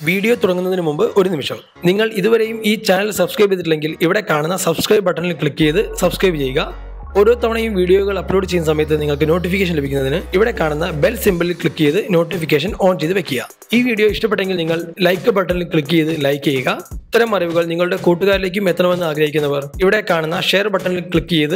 video തുടങ്ങുന്നതിന് മുമ്പ് ഒരു നിമിഷം നിങ്ങൾ ഇതുവരെയും ഈ ചാനൽ സബ്സ്ക്രൈബ് ചെയ്തിട്ടില്ലെങ്കിൽ ഇവിടെ കാണുന്ന സബ്സ്ക്രൈബ് ബട്ടണിൽ ക്ലിക്ക് ചെയ്ത് സബ്സ്ക്രൈബ് ചെയ്യുക ഓരോ തവണയും വീഡിയോകൾ അപ്ലോഡ് ചെയ്യുന്ന സമയത്ത് നിങ്ങൾക്ക് നോട്ടിഫിക്കേഷൻ ലഭിക്കുന്നതിന് ഇവിടെ കാണുന്ന ബെൽ സിമ്പിളിൽ ക്ലിക്ക് ചെയ്ത് നോട്ടിഫിക്കേഷൻ ഓൺ ചെയ്ത് വെക്കുക ഈ വീഡിയോ ഇഷ്ടപ്പെട്ടെങ്കിൽ നിങ്ങൾ ലൈക്ക് ബട്ടണിൽ ക്ലിക്ക് ചെയ്ത് ലൈക്ക് ചെയ്യുക ഇത്തരം അറിവുകൾ നിങ്ങളുടെ കൂട്ടുകാരിലേക്കും എത്തണമെന്ന് ആഗ്രഹിക്കുന്നവർ ഇവിടെ കാണുന്ന ഷെയർ ബട്ടണിൽ ക്ലിക്ക് ചെയ്ത്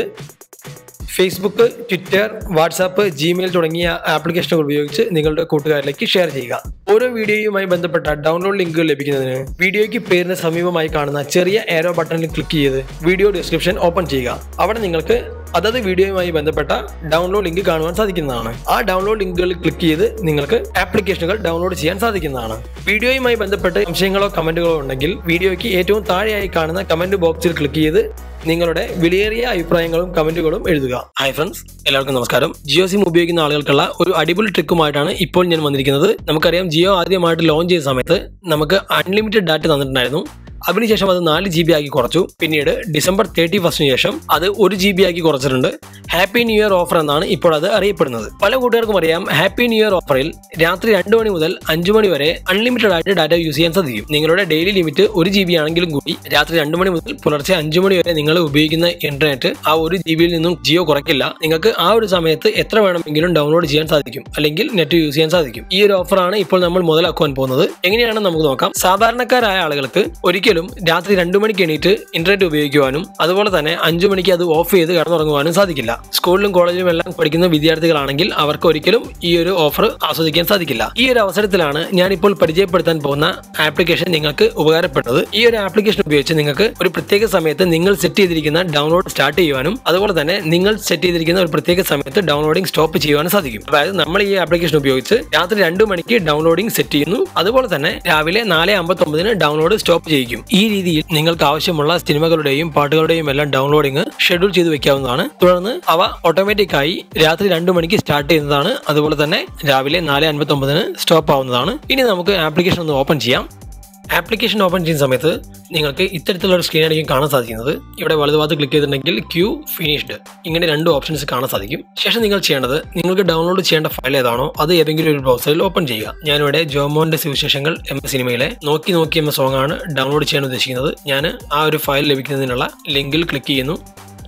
ഫേസ്ബുക്ക് ട്വിറ്റർ വാട്സാപ്പ് ജിമെയിൽ തുടങ്ങിയ ആപ്ലിക്കേഷനുകൾ ഉപയോഗിച്ച് നിങ്ങളുടെ കൂട്ടുകാരിലേക്ക് ഷെയർ ചെയ്യുക ഓരോ വീഡിയോയുമായി ബന്ധപ്പെട്ട ഡൗൺലോഡ് ലിങ്കുകൾ ലഭിക്കുന്നതിന് വീഡിയോയ്ക്ക് പേരിന് സമീപമായി കാണുന്ന ചെറിയ ഏരോ ബട്ടണിൽ ക്ലിക്ക് ചെയ്ത് വീഡിയോ ഡിസ്ക്രിപ്ഷൻ ഓപ്പൺ ചെയ്യുക അവിടെ നിങ്ങൾക്ക് അതത് വീഡിയോയുമായി ബന്ധപ്പെട്ട ഡൗൺലോഡ് ലിങ്ക് കാണുവാൻ സാധിക്കുന്നതാണ് ആ ഡൗൺലോഡ് ലിങ്കുകളിൽ ക്ലിക്ക് ചെയ്ത് നിങ്ങൾക്ക് ആപ്ലിക്കേഷനുകൾ ഡൗൺലോഡ് ചെയ്യാൻ സാധിക്കുന്നതാണ് വീഡിയോയുമായി ബന്ധപ്പെട്ട് സംശയങ്ങളോ കമന്റുകളോ ഉണ്ടെങ്കിൽ വീഡിയോയ്ക്ക് ഏറ്റവും താഴെയായി കാണുന്ന കമന്റ് ബോക്സിൽ ക്ലിക്ക് ചെയ്ത് നിങ്ങളുടെ വിലയേറിയ അഭിപ്രായങ്ങളും കമന്റുകളും എഴുതുക ഹായ് ഫ്രണ്ട്സ് എല്ലാവർക്കും നമസ്കാരം ജിയോ സിം ഉപയോഗിക്കുന്ന ആളുകൾക്കുള്ള ഒരു അടിപൊളി ട്രിക്കുമായിട്ടാണ് ഇപ്പോൾ ഞാൻ വന്നിരിക്കുന്നത് നമുക്കറിയാം ജിയോ ആദ്യമായിട്ട് ലോഞ്ച് ചെയ്ത സമയത്ത് നമുക്ക് അൺലിമിറ്റഡ് ഡാറ്റ തന്നിട്ടുണ്ടായിരുന്നു അതിനുശേഷം അത് നാല് ജി ബി ആക്കി കുറച്ചു പിന്നീട് ഡിസംബർ തേർട്ടി ഫസ്റ്റിന് ശേഷം അത് ഒരു ജി ബി ആക്കി കുറച്ചിട്ടുണ്ട് ഹാപ്പി ന്യൂ ഇയർ ഓഫർ എന്നാണ് ഇപ്പോൾ അത് അറിയപ്പെടുന്നത് പല കൂട്ടുകാർക്കും അറിയാം ഹാപ്പി ന്യൂ ഇയർ ഓഫറിൽ രാത്രി രണ്ട് മണി മുതൽ അഞ്ച് മണി വരെ അൺലിമിറ്റഡ് ആയിട്ട് ഡാറ്റ യൂസ് ചെയ്യാൻ സാധിക്കും നിങ്ങളുടെ ഡെയിലി ലിമിറ്റ് ഒരു ജി ബി ആണെങ്കിലും കൂടി രാത്രി രണ്ട് മണി മുതൽ പുലർച്ചെ അഞ്ച് മണി വരെ നിങ്ങൾ ഉപയോഗിക്കുന്ന ഇന്റർനെറ്റ് ആ ഒരു ജി ബിയിൽ നിന്നും ജിയോ കുറയ്ക്കില്ല നിങ്ങൾക്ക് ആ ഒരു സമയത്ത് എത്ര വേണമെങ്കിലും ഡൗൺലോഡ് ചെയ്യാൻ സാധിക്കും അല്ലെങ്കിൽ നെറ്റ് യൂസ് ചെയ്യാൻ സാധിക്കും ഈ ഒരു ഓഫറാണ് ഇപ്പോൾ നമ്മൾ മുതലാക്കുവാൻ പോകുന്നത് എങ്ങനെയാണെന്ന് നമുക്ക് നോക്കാം സാധാരണക്കാരായ ആളുകൾക്ക് ഒരിക്കലും രാത്രി രണ്ടു മണിക്ക് എണീറ്റ് ഇന്റർനെറ്റ് ഉപയോഗിക്കുവാനും അതുപോലെ തന്നെ അഞ്ചു മണിക്ക് അത് ഓഫ് ചെയ്ത് കടന്നുറങ്ങുവാനും സാധിക്കില്ല സ്കൂളിലും കോളേജിലും എല്ലാം പഠിക്കുന്ന വിദ്യാർത്ഥികളാണെങ്കിൽ അവർക്ക് ഒരിക്കലും ഈ ഒരു ഓഫർ ആസ്വദിക്കാൻ സാധിക്കില്ല ഈ ഒരു അവസരത്തിലാണ് ഞാനിപ്പോൾ പരിചയപ്പെടുത്താൻ പോകുന്ന ആപ്ലിക്കേഷൻ നിങ്ങൾക്ക് ഉപകാരപ്പെടുന്നത് ഈ ഒരു ആപ്ലിക്കേഷൻ ഉപയോഗിച്ച് നിങ്ങൾക്ക് ഒരു പ്രത്യേക സമയത്ത് നിങ്ങൾ സെറ്റ് ചെയ്തിരിക്കുന്ന ഡൗൺലോഡ് സ്റ്റാർട്ട് ചെയ്യുവാനും അതുപോലെ തന്നെ നിങ്ങൾ സെറ്റ് ചെയ്തിരിക്കുന്ന ഒരു പ്രത്യേക സമയത്ത് ഡൗൺലോഡിംഗ് സ്റ്റോപ്പ് ചെയ്യുവാനും സാധിക്കും അതായത് നമ്മൾ ഈ ആപ്ലിക്കേഷൻ ഉപയോഗിച്ച് രാത്രി രണ്ടു മണിക്ക് ഡൗൺലോഡിംഗ് സെറ്റ് ചെയ്യുന്നു അതുപോലെ തന്നെ രാവിലെ നാല് അമ്പത്തൊമ്പതിന് ഡൗൺലോഡ് സ്റ്റോപ്പ് ചെയ്യിക്കും ഈ രീതിയിൽ നിങ്ങൾക്ക് ആവശ്യമുള്ള സിനിമകളുടെയും പാട്ടുകളുടെയും എല്ലാം ഡൗൺലോഡിംഗ് ഷെഡ്യൂൾ ചെയ്ത് വെക്കാവുന്നതാണ് തുടർന്ന് അവ ഓട്ടോമാറ്റിക് ആയി രാത്രി രണ്ടു മണിക്ക് സ്റ്റാർട്ട് ചെയ്യുന്നതാണ് അതുപോലെ തന്നെ രാവിലെ നാല് അൻപത്തൊമ്പതിന് സ്റ്റോപ്പ് ആവുന്നതാണ് ഇനി നമുക്ക് ആപ്ലിക്കേഷൻ ഒന്ന് ഓപ്പൺ ചെയ്യാം ആപ്ലിക്കേഷൻ ഓപ്പൺ ചെയ്യുന്ന സമയത്ത് നിങ്ങൾക്ക് ഇത്തരത്തിലുള്ള ഒരു സ്ക്രീൻ ആയിരിക്കും കാണാൻ സാധിക്കുന്നത് ഇവിടെ വലതുഭാഗത്ത് ക്ലിക്ക് ചെയ്തിട്ടുണ്ടെങ്കിൽ ക്യൂ ഫിനിഷ്ഡ് ഇങ്ങനെ രണ്ട് ഓപ്ഷൻസ് കാണാൻ സാധിക്കും ശേഷം നിങ്ങൾ ചെയ്യേണ്ടത് നിങ്ങൾക്ക് ഡൗൺലോഡ് ചെയ്യേണ്ട ഫയൽ ഏതാണോ അത് ഏതെങ്കിലും ഒരു ബ്രൗസറിൽ ഓപ്പൺ ചെയ്യുക ഞാനിവിടെ ജോമോന്റെ സുവിശേഷങ്ങൾ എം എസ് സിനിമയിലെ നോക്കി നോക്കി എന്ന സോങ് ആണ് ഡൗൺലോഡ് ചെയ്യാൻ ഉദ്ദേശിക്കുന്നത് ഞാൻ ആ ഒരു ഫയൽ ലഭിക്കുന്നതിനുള്ള ലിങ്കിൽ ക്ലിക്ക് ചെയ്യുന്നു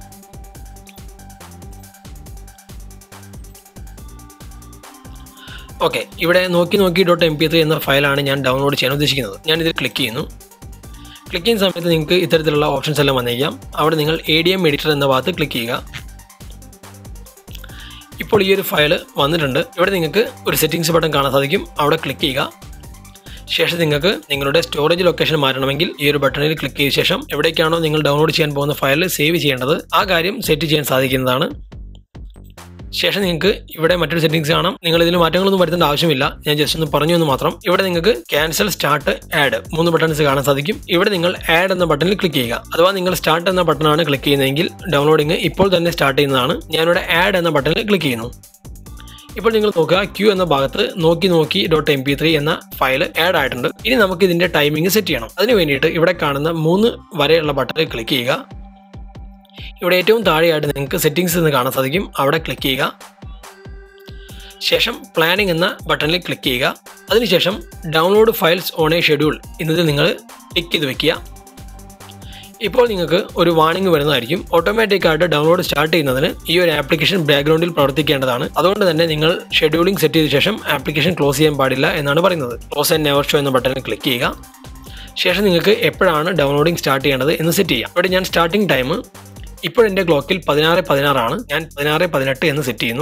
ഓക്കെ ഇവിടെ നോക്കി നോക്കി ഡോട്ട് എം പി ത്രീ എന്ന ഫയലാണ് ഞാൻ ഡൗൺലോഡ് ചെയ്യാൻ ഉദ്ദേശിക്കുന്നത് ഞാൻ ഇതിൽ ക്ലിക്ക് ചെയ്യുന്നു ക്ലിക്ക് ചെയ്യുന്ന സമയത്ത് നിങ്ങൾക്ക് ഇത്തരത്തിലുള്ള ഓപ്ഷൻസ് എല്ലാം വന്നേക്കാം അവിടെ നിങ്ങൾ എ ഡി എം എഡിറ്റർ എന്ന ഭാഗത്ത് ക്ലിക്ക് ചെയ്യുക ഇപ്പോൾ ഈ ഒരു ഫയൽ വന്നിട്ടുണ്ട് ഇവിടെ നിങ്ങൾക്ക് ഒരു സെറ്റിംഗ്സ് ബട്ടൺ കാണാൻ സാധിക്കും അവിടെ ക്ലിക്ക് ചെയ്യുക ശേഷം നിങ്ങൾക്ക് നിങ്ങളുടെ സ്റ്റോറേജ് ലൊക്കേഷൻ മാറ്റണമെങ്കിൽ ഈ ഒരു ബട്ടണിൽ ക്ലിക്ക് ചെയ്ത ശേഷം എവിടേക്കാണോ നിങ്ങൾ ഡൗൺലോഡ് ചെയ്യാൻ പോകുന്ന ഫയൽ സേവ് ചെയ്യേണ്ടത് ആ കാര്യം സെറ്റ് ചെയ്യാൻ സാധിക്കുന്നതാണ് ശേഷം നിങ്ങൾക്ക് ഇവിടെ മറ്റൊരു സെറ്റിംഗ്സ് കാണാം നിങ്ങൾ ഇതിൽ മാറ്റങ്ങളൊന്നും വരുത്തേണ്ട ആവശ്യമില്ല ഞാൻ ജസ്റ്റ് ഒന്ന് പറഞ്ഞു എന്ന് മാത്രം ഇവിടെ നിങ്ങൾക്ക് ക്യാൻസൽ സ്റ്റാർട്ട് ആഡ് മൂന്ന് ബട്ടൺസ് കാണാൻ സാധിക്കും ഇവിടെ നിങ്ങൾ ആഡ് എന്ന ബട്ടണിൽ ക്ലിക്ക് ചെയ്യുക അഥവാ നിങ്ങൾ സ്റ്റാർട്ട് എന്ന ബട്ടണാണ് ക്ലിക്ക് ചെയ്യുന്നതെങ്കിൽ ഡൗൺലോഡിംഗ് ഇപ്പോൾ തന്നെ സ്റ്റാർട്ട് ചെയ്യുന്നതാണ് ഞാനിവിടെ ആഡ് എന്ന ബട്ടണിൽ ക്ലിക്ക് ചെയ്യുന്നു ഇപ്പോൾ നിങ്ങൾ നോക്കുക ക്യൂ എന്ന ഭാഗത്ത് നോക്കി നോക്കി ഡോട്ട് എം പി ത്രീ എന്ന ഫയൽ ആഡ് ആയിട്ടുണ്ട് ഇനി നമുക്ക് ഇതിന്റെ ടൈമിംഗ് സെറ്റ് ചെയ്യണം അതിന് വേണ്ടിയിട്ട് ഇവിടെ കാണുന്ന മൂന്ന് വരെയുള്ള ബട്ടണിൽ ക്ലിക്ക് ചെയ്യുക ഇവിടെ ഏറ്റവും താഴെയായിട്ട് നിങ്ങൾക്ക് സെറ്റിംഗ്സ് എന്ന് കാണാൻ സാധിക്കും അവിടെ ക്ലിക്ക് ചെയ്യുക ശേഷം പ്ലാനിംഗ് എന്ന ബട്ടണിൽ ക്ലിക്ക് ചെയ്യുക അതിനുശേഷം download files on a schedule എന്നതിൽ നിങ്ങൾ ടിക്ക് ചെയ്ത് വെക്കുക ഇപ്പോൾ നിങ്ങൾക്ക് ഒരു വാണിംഗ് വരുന്നതായിരിക്കും ഓട്ടോമാറ്റിക് ആയിട്ട് ഡൗൺലോഡ് സ്റ്റാർട്ട് ചെയ്യുന്നതിന് ഈ ഒരു ആപ്ലിക്കേഷൻ ബാക്ക്ഗ്രൗണ്ടിൽ പ്രവർത്തിക്കേണ്ടതാണ് അതുകൊണ്ട് തന്നെ നിങ്ങൾ ഷെഡ്യൂളിംഗ് സെറ്റ് ചെയ്ത ശേഷം ആപ്ലിക്കേഷൻ ക്ലോസ് ചെയ്യാൻ പാടില്ല എന്നാണ് പറയുന്നത് ക്ലോസ് ആൻഡ് നെവർ ഷോ എന്ന ബട്ടണിൽ ക്ലിക്ക് ചെയ്യുക ശേഷം നിങ്ങൾക്ക് എപ്പോഴാണ് ഡൗൺലോഡിംഗ് സ്റ്റാർട്ട് ചെയ്യേണ്ടത് എന്ന് സെറ്റ് ചെയ്യാം ഇവിടെ ഞാൻ സ്റ്റാർട്ടിംഗ് ടൈം ഇപ്പോൾ എൻ്റെ ക്ലോക്കിൽ പതിനാറ് പതിനാറാണ് ഞാൻ പതിനാറ് പതിനെട്ട് എന്ന് സെറ്റ് ചെയ്യുന്നു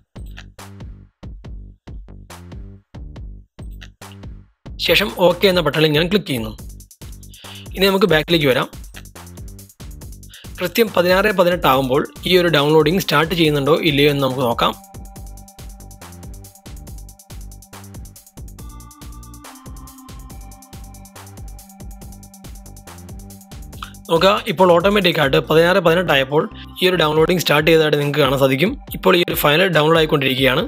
ശേഷം ഓക്കെ എന്ന ബട്ടണിൽ ഞാൻ ക്ലിക്ക് ചെയ്യുന്നു ഇനി നമുക്ക് ബാക്കിലേക്ക് വരാം കൃത്യം പതിനാറ് പതിനെട്ട് ആകുമ്പോൾ ഈ ഒരു ഡൗൺലോഡിംഗ് സ്റ്റാർട്ട് ചെയ്യുന്നുണ്ടോ ഇല്ലയോ എന്ന് നമുക്ക് നോക്കാം നോക്കുക ഇപ്പോൾ ഓട്ടോമാറ്റിക് ആയിട്ട് പതിനാറ് പതിനെട്ടായപ്പോൾ ഈ ഒരു ഡൗൺലോഡിംഗ് സ്റ്റാർട്ട് ചെയ്തതായിട്ട് നിങ്ങൾക്ക് കാണാൻ സാധിക്കും ഇപ്പോൾ ഈ ഒരു ഫയൽ ഡൗൺലോഡ് ആയിക്കൊണ്ടിരിക്കുകയാണ്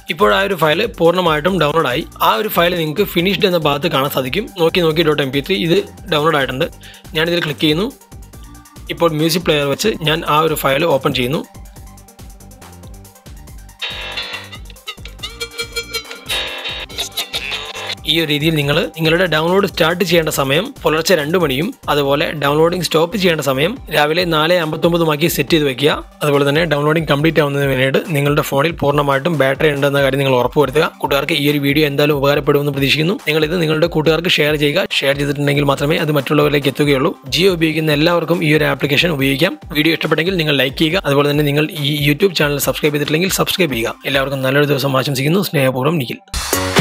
ഇപ്പോൾ ആ ഒരു ഫയൽ പൂർണ്ണമായിട്ടും ഡൗൺലോഡ് ആയി ആ ഒരു ഫയൽ നിങ്ങൾക്ക് ഫിനിഷ്ഡ് എന്ന ഭാഗത്ത് കാണാൻ സാധിക്കും നോക്കി നോക്കി ഡോട്ട് എം പി ത്രീ ഇത് ഡൗൺലോഡ് ആയിട്ടുണ്ട് ഞാനിതിൽ ക്ലിക്ക് ചെയ്യുന്നു ഇപ്പോൾ മ്യൂസിക് പ്ലെയർ വെച്ച് ഞാൻ ആ ഒരു ഫയൽ ഓപ്പൺ ചെയ്യുന്നു ഈ ഒരു രീതിയിൽ നിങ്ങൾ നിങ്ങളുടെ ഡൗൺലോഡ് സ്റ്റാർട്ട് ചെയ്യേണ്ട സമയം പുലർച്ചെ രണ്ട് മണിയും അതുപോലെ ഡൗൺലോഡിംഗ് സ്റ്റോപ്പ് ചെയ്യേണ്ട സമയം രാവിലെ നാല് അമ്പത്തൊമ്പതുമാക്കി സെറ്റ് ചെയ്ത് വെക്കുക അതുപോലെ തന്നെ ഡൗൺലോഡിംഗ് കംപ്ലീറ്റ് ആവുന്നതിന് വേണ്ടിയിട്ട് നിങ്ങളുടെ ഫോണിൽ പൂർണ്ണമായിട്ടും ബാറ്ററി ഉണ്ടെന്ന കാര്യം നിങ്ങൾ ഉറപ്പുവരുത്തുക കൂട്ടുകാർക്ക് ഈ ഒരു വീഡിയോ എന്തായാലും ഉപകാരപ്പെടുമെന്ന് പ്രതീക്ഷിക്കുന്നു നിങ്ങൾ ഇത് നിങ്ങളുടെ കൂട്ടുകാർക്ക് ഷെയർ ചെയ്യുക ഷെയർ ചെയ്തിട്ടുണ്ടെങ്കിൽ മാത്രമേ അത് മറ്റുള്ളവരിലേക്ക് എത്തുകയുള്ളൂ ജിയോ ഉപയോഗിക്കുന്ന എല്ലാവർക്കും ഈ ഒരു ആപ്ലിക്കേഷൻ ഉപയോഗിക്കാം വീഡിയോ ഇഷ്ടപ്പെട്ടെങ്കിൽ നിങ്ങൾ ലൈക്ക് ചെയ്യുക അതുപോലെ തന്നെ നിങ്ങൾ ഈ യൂട്യൂബ് ചാനൽ സബ്സ്ക്രൈബ് ചെയ്തിട്ടില്ലെങ്കിൽ സബ്സ്ക്രൈബ് ചെയ്യുക എല്ലാവർക്കും നല്ലൊരു ദിവസം ആശംസിക്കുന്നു സ്നേഹപൂർവ്വം നിഖിൽ